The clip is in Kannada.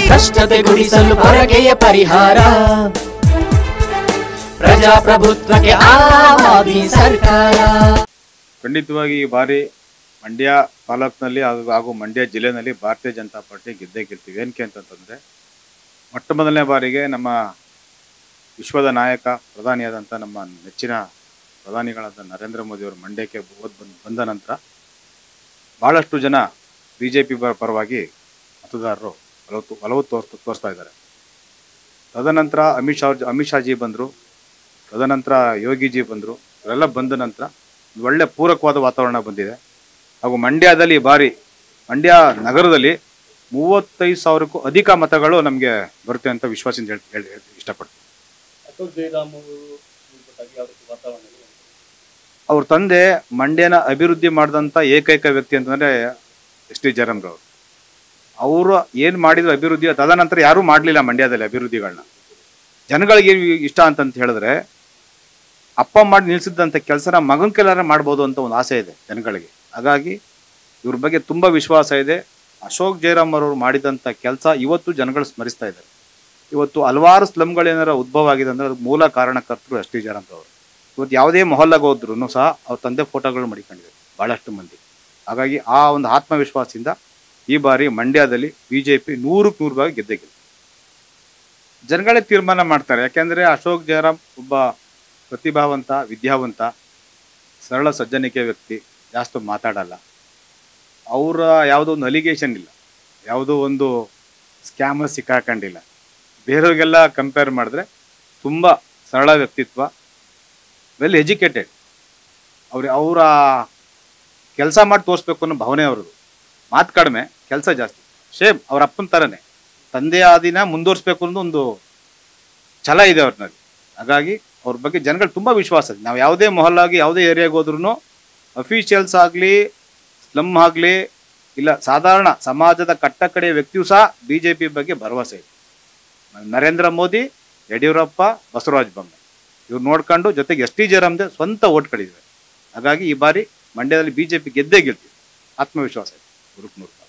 ಭ್ರಷ್ಟತೆ ಗುಡಿಸಲು ಪೊರಕೆಯ ಪರಿಹಾರ ಪ್ರಜಾಪ್ರಭುತ್ವಕ್ಕೆ ಆವಾದಿ ಸರ್ಕಾರ ಖಂಡಿತವಾಗಿ ಈ ಬಾರಿ ಮಂಡ್ಯ ತಾಲೂಕಿನಲ್ಲಿ ಹಾಗೂ ಹಾಗೂ ಮಂಡ್ಯ ಜಿಲ್ಲೆನಲ್ಲಿ ಭಾರತೀಯ ಜನತಾ ಪಾರ್ಟಿ ಗೆದ್ದೇ ಗೆಲ್ತೀವಿ ಏನಕ್ಕೆ ಅಂತಂತಂದರೆ ಮೊಟ್ಟ ಮೊದಲನೇ ಬಾರಿಗೆ ನಮ್ಮ ವಿಶ್ವದ ನಾಯಕ ಪ್ರಧಾನಿಯಾದಂಥ ನಮ್ಮ ನೆಚ್ಚಿನ ಪ್ರಧಾನಿಗಳಾದ ನರೇಂದ್ರ ಮೋದಿಯವರು ಮಂಡ್ಯಕ್ಕೆ ಓದ್ ಬಂದ್ ಬಂದ ನಂತರ ಭಾಳಷ್ಟು ಜನ ಬಿ ಜೆ ಪಿ ಪರವಾಗಿ ಮತದಾರರು ಒಲವು ತೋ- ಒಲವು ತೋರ್ಸ್ ತೋರಿಸ್ತಾ ಇದ್ದಾರೆ ತದನಂತರ ಅಮಿತ್ ಶಾ ಅವ್ರ್- ಅಮಿತ್ ಶಾಜಿ ಬಂದರು ತದನಂತರ ಯೋಗಿಜಿ ಬಂದರು ಇವರೆಲ್ಲ ಬಂದ ನಂತರ ಒಂದು ಒಳ್ಳೆ ಪೂರಕವಾದ ವಾತಾವರಣ ಬಂದಿದೆ ಹಾಗೂ ಮಂಡ್ಯದಲ್ಲಿ ಈ ಬಾರಿ ಮಂಡ್ಯ ನಗರದಲ್ಲಿ ಮೂವತ್ತೈದು ಸಾವಿರಕ್ಕೂ ಅಧಿಕ ಮತಗಳು ನಮಗೆ ಬರುತ್ತೆ ಅಂತ ವಿಶ್ವಾಸದಿಂದ ಹೇಳಿ ಹೇಳಿ ಇಷ್ಟಪಡ್ತೀನಿ ಅಶೋಕ್ ಜಯರಾಮ್ ಅವರು ಮೂಲಭೂತವಾಗಿ ಯಾವ ರೀತಿ ವಾತಾವರಣ ಇದೆ? ಅವ್ರ ತಂದೆ ಮಂಡ್ಯನ ಅಭಿವೃದ್ಧಿ ಮಾಡಿದಂಥ ಏಕೈಕ ವ್ಯಕ್ತಿ ಅಂತಂದರೆ ಎಸ್ ಟಿ ಜಯರಾಮ್ರವ್ರು ಅವರು ಏನು ಮಾಡಿದ್ರು ಅಭಿವೃದ್ಧಿ ತದನಂತರ ಯಾರೂ ಮಾಡಲಿಲ್ಲ ಮಂಡ್ಯದಲ್ಲಿ ಅಭಿವೃದ್ಧಿಗಳನ್ನ ಜನಗಳಿಗೆ ಏನ್ ಇಷ್ಟ ಅಂತಂತ ಹೇಳಿದ್ರೆ ಅಪ್ಪ ಮಾಡಿ ನಿಲ್ಸಿದ್ದಂಥ ಕೆಲಸನ ಮಗನ ಕೆಲಾರ ಮಾಡ್ಬೋದು ಅಂತ ಒಂದು ಆಸೆ ಇದೆ ಜನಗಳಿಗೆ ಹಾಗಾಗಿ ಇವ್ರ ಬಗ್ಗೆ ತುಂಬ ವಿಶ್ವಾಸ ಇದೆ ಅಶೋಕ್ ಜಯರಾಮ್ ಅವರು ಮಾಡಿದಂಥ ಕೆಲಸ ಇವತ್ತು ಜನಗಳು ಸ್ಮರಿಸ್ತಾ ಇದ್ದಾರೆ ಇವತ್ತು ಹಲವಾರು ಸ್ಲಮ್ಗಳೇನಾರ ಉದ್ಭವ ಆಗಿದೆ ಅಂದ್ರೆ ಅದಕ್ಕೆ ಮೂಲ ಕಾರಣಕರ್ತರು ಎಸ್ ಟಿ ಜಯರಾಮ್ ಅವರು ಇವತ್ತು ಯಾವುದೇ ಮೊಹಲ್ಲಾಗ ಹೋದ್ರು ಸಹ ಅವ್ರ ತಂದೆ ಫೋಟೋಗಳು ಮಡಿಕೊಂಡಿದ್ದಾರೆ ಭಾಳಷ್ಟು ಮಂದಿ ಹಾಗಾಗಿ ಆ ಒಂದು ಆತ್ಮವಿಶ್ವಾಸದಿಂದ ಈ ಬಾರಿ ಮಂಡ್ಯದಲ್ಲಿ ಬಿ ಜೆ ಪಿ ನೂರಕ್ಕೆ ನೂರು ಭಾಗ ಗೆದ್ದೆ ಗೆಲ್ತು ಜನಗಳೇ ತೀರ್ಮಾನ ಮಾಡ್ತಾರೆ ಯಾಕೆಂದರೆ ಅಶೋಕ್ ಜಯರಾಮ್ ಒಬ್ಬ ಪ್ರತಿಭಾವಂತ ವಿದ್ಯಾವಂತ ಸರಳ ಸಜ್ಜನಿಕೆ ವ್ಯಕ್ತಿ ಜಾಸ್ತಿ ಮಾತಾಡಲ್ಲ ಅವರ ಯಾವುದೋ ಒಂದು ಅಲಿಗೇಷನ್ ಇಲ್ಲ ಯಾವುದೋ ಒಂದು ಸ್ಕ್ಯಾಮರ್ ಸಿಕ್ಕಾಕೊಂಡಿಲ್ಲ ಬೇರೆಯವ್ರಿಗೆಲ್ಲ ಕಂಪೇರ್ ಮಾಡಿದ್ರೆ ತುಂಬ ಸರಳ ವ್ಯಕ್ತಿತ್ವ ವೆಲ್ ಎಜುಕೇಟೆಡ್ ಅವ್ರ ಅವರ ಕೆಲಸ ಮಾಡಿ ತೋರಿಸ್ಬೇಕು ಅನ್ನೋ ಭಾವನೆ ಅವ್ರದ್ದು ಮಾತು ಕಡಿಮೆ ಕೆಲಸ ಜಾಸ್ತಿ ಸೇಮ್ ಅವ್ರ ಅಪ್ಪನ ಥರನೇ ತಂದೆ ಆದಿನ ಮುಂದುವರಿಸ್ಬೇಕು ಅನ್ನೋ ಒಂದು ಛಲ ಇದೆ ಅವ್ರನಲ್ಲಿ ಹಾಗಾಗಿ ಅವ್ರ ಬಗ್ಗೆ ಜನಗಳು ತುಂಬ ವಿಶ್ವಾಸ ಇದೆ ನಾವು ಯಾವುದೇ ಮೊಹಲ್ಲಾಗಿ ಯಾವುದೇ ಏರಿಯಾಗೆ ಹೋದ್ರೂ ಅಫಿಷಿಯಲ್ಸ್ ಆಗಲಿ ಸ್ಲಮ್ ಆಗಲಿ ಇಲ್ಲ ಸಾಧಾರಣ ಸಮಾಜದ ಕಟ್ಟಕಡೆ ವ್ಯಕ್ತಿಯೂ ಸಹ ಬಿ ಜೆ ಪಿ ಬಗ್ಗೆ ಭರವಸೆ ಇದೆ ನರೇಂದ್ರ ಮೋದಿ ಯಡಿಯೂರಪ್ಪ ಬಸವರಾಜ ಬೊಮ್ಮಾಯಿ ಇವ್ರು ನೋಡ್ಕೊಂಡು ಜೊತೆಗೆ ಎಸ್ ಟಿ ಜಯರಾಮ್ದೆ ಸ್ವಂತ ಓಟ್ಗಳಿವೆ ಹಾಗಾಗಿ ಈ ಬಾರಿ ಮಂಡ್ಯದಲ್ಲಿ ಬಿ ಜೆ ಪಿ ಗೆದ್ದೇ ಗೆಲ್ತೀವಿ ಆತ್ಮವಿಶ್ವಾಸ ಇದೆ ನೂರಕ್ಕೆ ನೂರು